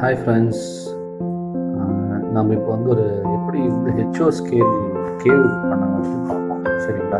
hi friends நம்ம இப்போ வந்து ஒரு எப்படி வந்து ஹெச்ஓ ஸ்கேல் கேவ் பண்ணாங்க பார்ப்போம் சரிங்களா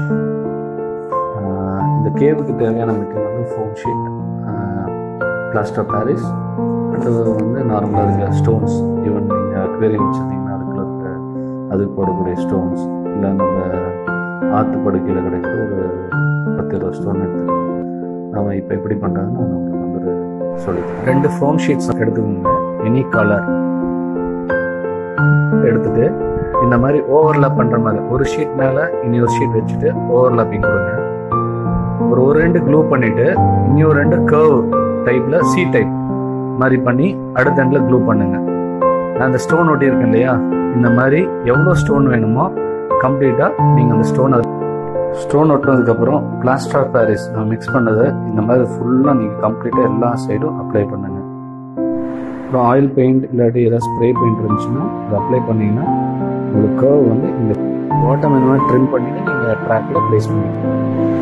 ஆஹ் இந்த கேவுக்கு தேவையான மெட்டீரியல் வந்து foam sheet plaster Paris and வந்து நார்மலாக இருக்கிற ஸ்டோன்ஸ் ஈவன் நீங்கள் அக்வேரியம் வச்சுருந்தீங்கன்னா அதுக்குள்ள இருக்க அதுக்கு போடக்கூடிய ஸ்டோன்ஸ் இல்லை நம்ம ஆற்று படுக்கையில் கிடைக்கிற ஒரு பத்து இருபது ஸ்டோன் எடுத்துக்கலாம் நம்ம இப்போ எப்படி பண்ணுறாங்கன்னு நான் உங்களுக்கு வந்து ஒரு சொல்லித்தரேன் ரெண்டு ஃபோம் ஷீட்ஸ் எடுத்துக்கோங்க எனி கலர் எடுத்துட்டு இந்த மாதிரி ஓவர்லாப் பண்ணுற மாதிரி ஒரு ஷீட் மேலே இனி ஒரு ஷீட் வச்சுட்டு ஓவர்லாப்பிங் கொடுங்க ஒரு ஒரு ரெண்டு க்ளூ பண்ணிட்டு இனி ஒரு ரெண்டு கர்வ் டைப்ல சி டைப் மாதிரி பண்ணி அடுத்த எண்டில் க்ளூ பண்ணுங்க நான் அந்த ஸ்டோன் ஒட்டி இருக்கேன் இல்லையா இந்த மாதிரி எவ்வளோ ஸ்டோன் வேணுமோ கம்ப்ளீட்டாக நீங்கள் அந்த ஸ்டோன் ஸ்டோன் ஒட்டினதுக்கப்புறம் பிளாஸ்டர் ஆஃப் பாரிஸ் மிக்ஸ் பண்ணதை இந்த மாதிரி ஃபுல்லாக நீங்கள் கம்ப்ளீட்டாக எல்லா சைடும் அப்ளை பண்ணுங்க அப்புறம் ஆயில் பெயிண்ட் இல்லாட்டி ஏதாவது ஸ்ப்ரே பெயிண்ட் இருந்துச்சுன்னா அதை அப்ளை பண்ணிங்கன்னா உங்களுக்கு கர்வ் வந்து இந்த பாட்டம் இந்த மாதிரி ட்ரிம் பண்ணிட்டு நீங்கள் ட்ராக்கில் ப்ளேஸ் பண்ணிக்கலாம்